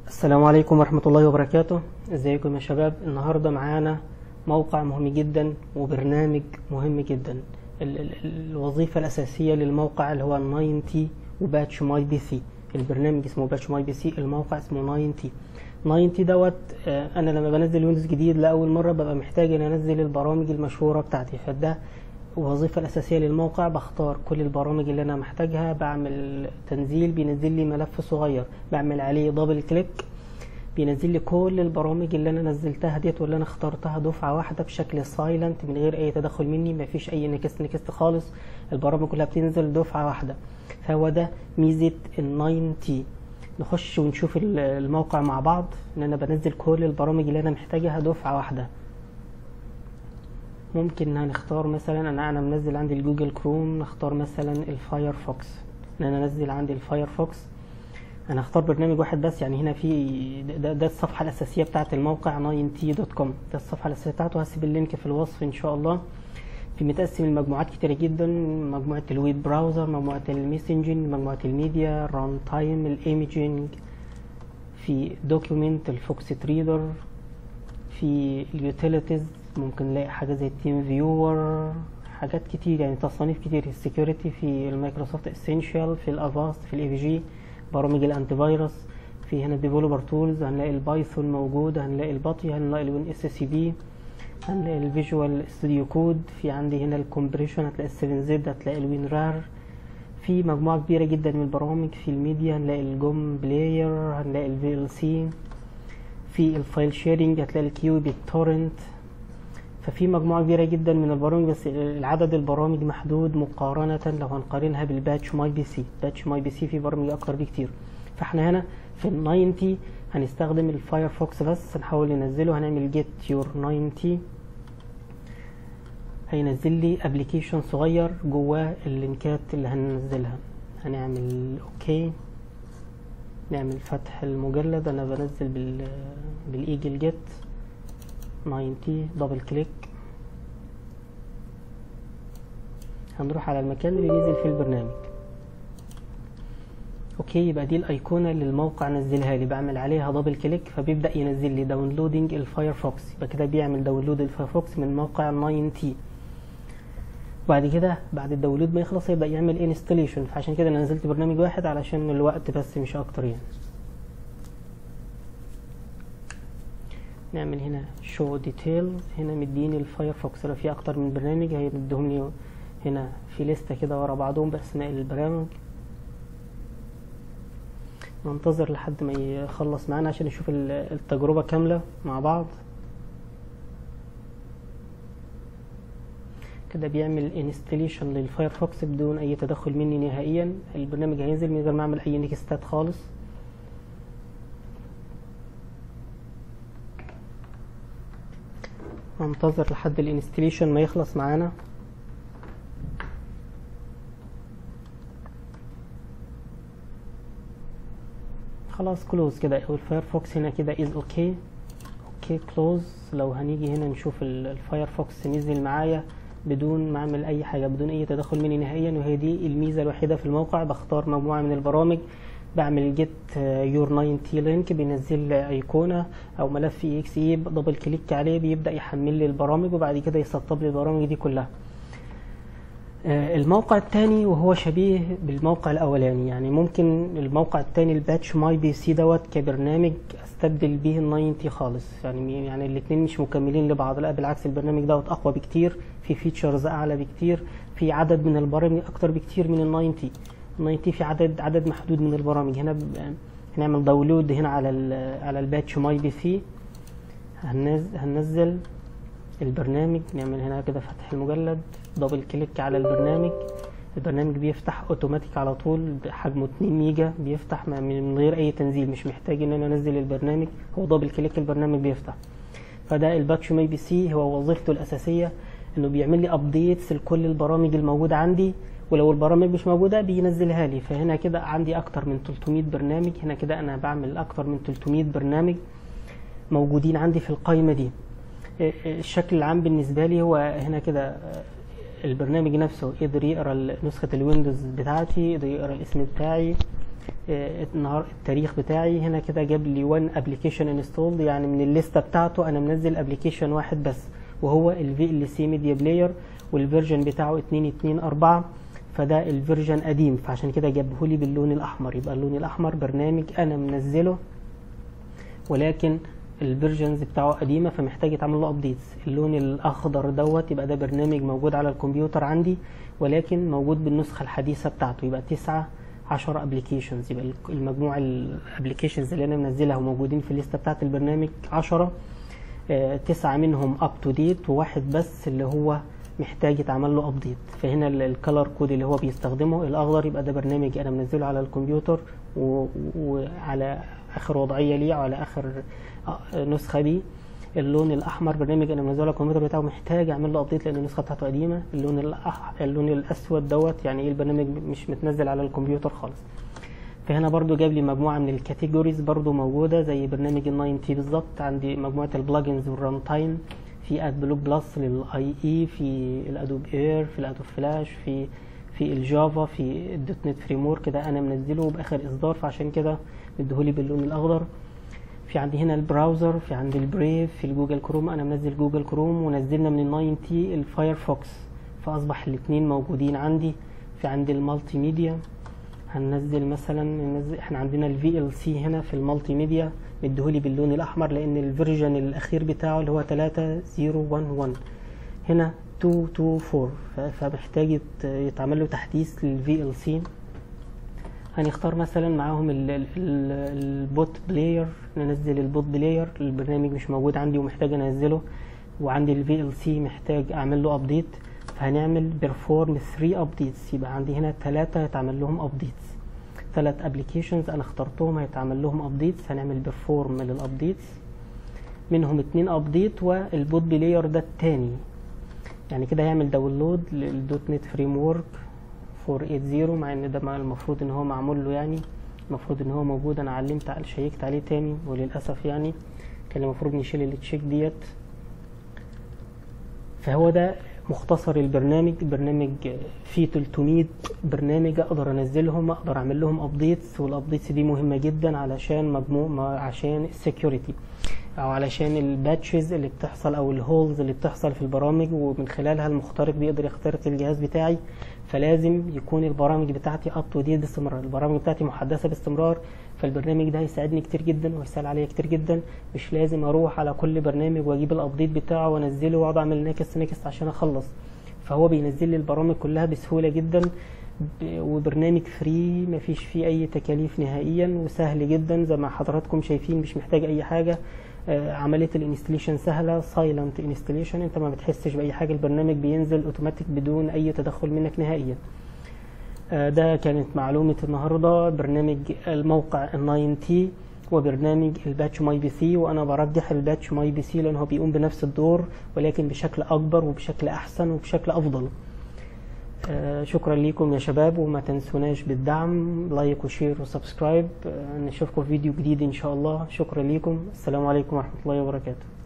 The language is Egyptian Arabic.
السلام عليكم ورحمة الله وبركاته ازيكم يا شباب النهاردة معانا موقع مهم جدا وبرنامج مهم جدا ال ال الوظيفة الأساسية للموقع اللي هو 90 وباتش ماي بي سي البرنامج اسمه باتش ماي بي سي الموقع اسمه 90 90 دوت آه، انا لما بنزل ويندوز جديد لاول مره ببقى محتاج ان انزل البرامج المشهوره بتاعتي فده الوظيفة الأساسية للموقع بختار كل البرامج اللي أنا محتاجها بعمل تنزيل بينزل لي ملف صغير بعمل عليه دبل كليك بينزل لي كل البرامج اللي أنا نزلتها ديت واللي أنا اخترتها دفعة واحدة بشكل سايلنت من غير أي تدخل مني مفيش أي نكست نكست خالص البرامج كلها بتنزل دفعة واحدة فهو ده ميزة ال 90 نخش ونشوف ال- الموقع مع بعض ان انا بنزل كل البرامج اللي انا محتاجها دفعة واحدة ممكن هنختار مثلا انا انا منزل عندي الجوجل كروم نختار مثلا الفايرفوكس ان انا انزل عندي الفايرفوكس انا هختار برنامج واحد بس يعني هنا في ده, ده الصفحه الاساسيه بتاعه الموقع 90t.com ده الصفحه الاساسيه بتاعته هسيب اللينك في الوصف ان شاء الله في متقسم لمجموعات كتيرة جدا مجموعة الويب براوزر مجموعة الميسنجنج مجموعة الميديا الران تايم الايميجنج في دوكيومنت الفوكس تريدر في اليوتيليتيز ممكن نلاقي حاجة زي التيم فيور حاجات كتير يعني تصانيف كتير السكيورتي في المايكروسوفت اسينشال في الافاست في الاي في جي برامج الانتي فيروس في هنا ديفلوبر تولز هنلاقي البايثون موجود هنلاقي الباطي هنلاقي الوين اس سي بي هنلاقي الفيجوال ستوديو كود في عندي هنا الكومبريشن هتلاقي ال 7 زد هتلاقي الوين رار في مجموعة كبيرة جدا من البرامج في الميديا هنلاقي الجوم بلاير هنلاقي الفي ال سي في الفايل شيرنج هتلاقي الكيو بالتورنت ففي مجموعة كبيرة جدا من البرامج بس العدد البرامج محدود مقارنة لو هنقارنها بالباتش ماي بي سي باتش ماي بي سي في برامج أكتر بكتير فاحنا هنا في ال 90 هنستخدم الفايرفوكس بس هنحاول ننزله هنعمل get your 90 هينزل لي ابلكيشن صغير جواه اللينكات اللي هننزلها هنعمل اوكي نعمل فتح المجلد انا بنزل بال بالايجل جيت 90 دبل كليك هنروح على المكان اللي نزل فيه البرنامج اوكي يبقى دي الايقونه اللي الموقع نزلها لي بعمل عليها دبل كليك فبيبدا ينزل لي داونلودنج الفايرفوكس يبقى كده بيعمل داونلود الفايرفوكس من موقع 90 بعد كده بعد الداونلود ما يخلص يبدا يعمل انستليشن فعشان كده انا نزلت برنامج واحد علشان الوقت بس مش اكتر يعني نعمل هنا شو ديتيل هنا مديني الفايرفوكس لو في اكتر من برنامج هيديهم لي هنا في لستة كده ورا بعضهم باسماء البرامج ننتظر لحد ما يخلص معانا عشان نشوف ال- التجربة كاملة مع بعض كده بيعمل انستليشن للفايرفوكس بدون اي تدخل مني نهائيا البرنامج هينزل من غير ما اعمل اي نكستات خالص ننتظر لحد الانستليشن ما يخلص معانا خلاص كلوز كده والفايرفوكس هنا كده از اوكي اوكي كلوز لو هنيجي هنا نشوف ال- الفايرفوكس نزل معايا بدون ما اعمل اي حاجه بدون اي تدخل مني نهائيا وهي دي الميزه الوحيده في الموقع بختار مجموعه من البرامج بعمل جيت يور 90 لينك بينزل لي ايقونه او ملف اي اكس اي دبل كليك عليه بيبدا يحمل لي البرامج وبعد كده يسطب لي البرامج دي كلها آه، الموقع الثاني وهو شبيه بالموقع الاولاني يعني ممكن الموقع الثاني الباتش ماي بي سي دوت كبرنامج استبدل بيه ال 90 خالص يعني يعني الاثنين مش مكملين لبعض لا بالعكس البرنامج دوت اقوى بكتير في فيتشرز اعلى بكتير في عدد من البرامج اكتر بكتير من ال 90 ال 90 في عدد عدد محدود من البرامج هنا ب- هنعمل داونلود هنا على ال على الباتش ماي بي سي هننزل هننزل البرنامج نعمل هنا كده فتح المجلد دبل كليك على البرنامج البرنامج بيفتح اوتوماتيك على طول بحجمه 2 ميجا بيفتح ما- من غير اي تنزيل مش محتاج ان انا انزل البرنامج هو دبل كليك البرنامج بيفتح فده الباتش ماي بي سي هو وظيفته الاساسيه انه بيعمل لي ابديتس لكل البرامج الموجوده عندي ولو البرامج مش موجوده بينزلها لي فهنا كده عندي اكتر من 300 برنامج هنا كده انا بعمل اكتر من 300 برنامج موجودين عندي في القائمه دي الشكل العام بالنسبه لي هو هنا كده البرنامج نفسه قدر يقرا نسخه الويندوز بتاعتي قدر يقرا الاسم بتاعي آه، النهار التاريخ بتاعي هنا كده جاب لي 1 ابلكيشن انستولد يعني من الليسته بتاعته انا منزل ابلكيشن واحد بس وهو الفي ال سي ميديا بلاير والفيرجن بتاعه 2.2.4 فده الفيرجن قديم فعشان كده جابه لي باللون الاحمر يبقى اللون الاحمر برنامج انا منزله ولكن الفيرجنز بتاعه قديمه فمحتاج يتعمل له ابديتس اللون الاخضر دوت يبقى ده برنامج موجود على الكمبيوتر عندي ولكن موجود بالنسخه الحديثه بتاعته يبقى 9 10 ابلكيشنز يبقى المجموع الابلكيشنز اللي انا منزلها وموجودين في الليسته بتاعت البرنامج 10 آه، تسعة منهم اب تو ديت وواحد بس اللي هو محتاج يتعمل له ابديت فهنا الكالر كود اللي هو بيستخدمه الاخضر يبقى ده برنامج انا منزله على الكمبيوتر و- وعلى اخر وضعيه ليه على اخر آه، نسخه ليه اللون الاحمر برنامج انا منزله على الكمبيوتر بتاعه محتاج اعمل له ابديت لان النسخه بتاعته قديمه اللون الأح... اللون الاسود دوت يعني ايه البرنامج مش متنزل على الكمبيوتر خالص فهنا برضو جاب لي مجموعة من الكاتيجوريز برضو موجودة زي برنامج ال 90 بالظبط عندي مجموعة البلجنز والران تايم في اد بلوك بلس للاي اي في الادوب اير في الادوب فلاش في في الجافا في الدوت نت فريم ورك ده انا منزله باخر اصدار فعشان كده مديهولي باللون الاخضر في عندي هنا البراوزر في عندي البريف في الجوجل كروم انا منزل جوجل كروم ونزلنا من ال 90 الفايرفوكس فاصبح الاثنين موجودين عندي في عندي المالتي ميديا هننزل مثلا ننزل احنا عندنا الفي ال سي هنا في المالتي ميديا مديهولي باللون الاحمر لان الفيرجن الاخير بتاعه اللي هو 3011 هنا 224 ف- فمحتاج يت- يتعمل له تحديث للفي ال سي هنختار مثلا معاهم ال- ال- ال- البوت بلاير ننزل البوت بلاير البرنامج مش موجود عندي ومحتاج انزله وعندي الفي ال سي محتاج اعمل له ابديت فهنعمل بيرفورم 3 ابديتس يبقى عندي هنا ثلاثة هيتعمل لهم ابديتس ثلاث ابلكيشنز انا اخترتهم هيتعمل لهم ابديتس هنعمل بيرفورم للابديتس منهم اتنين ابديت والبوت بلاير ده التاني يعني كده هيعمل داونلود للدوت نت فريم ورك 480 مع ان ده ما المفروض ان هو معمول له يعني المفروض ان هو موجود انا علمت على شيكت عليه تاني وللاسف يعني كان المفروض نشيل التشيك ديت فهو ده مختصر البرنامج برنامج فيه 300 برنامج اقدر انزلهم اقدر اعمل لهم ابديتس والابديتس دي مهمه جدا علشان مجموع ما- عشان السكيورتي او علشان الباتشز اللي بتحصل او الهولز اللي بتحصل في البرامج ومن خلالها المخترق بيقدر يخترق الجهاز بتاعي فلازم يكون البرامج بتاعتي اب تو ديت باستمرار البرامج بتاعتي محدثه باستمرار فالبرنامج ده هيساعدني كتير جدا وهيسهل عليا كتير جدا مش لازم اروح على كل برنامج واجيب الابديت بتاعه وانزله واقعد اعمل نكست نكست عشان اخلص فهو بينزل لي البرامج كلها بسهوله جدا ب- وبرنامج فري مفيش فيه اي تكاليف نهائيا وسهل جدا زي ما حضراتكم شايفين مش محتاج اي حاجه آه، عمليه الانستليشن سهله سايلنت انستليشن انت ما بتحسش باي حاجه البرنامج بينزل اوتوماتيك بدون اي تدخل منك نهائيا آه، ده كانت معلومة النهاردة برنامج الموقع ال 9 تي وبرنامج الباتش ماي بي سي وانا برجح الباتش ماي بي سي لانه بيقوم بنفس الدور ولكن بشكل اكبر وبشكل احسن وبشكل افضل آه، شكرا لكم يا شباب وما تنسوناش بالدعم لايك وشير وسبسكرايب آه، نشوفكم في فيديو جديد ان شاء الله شكرا لكم السلام عليكم ورحمة الله وبركاته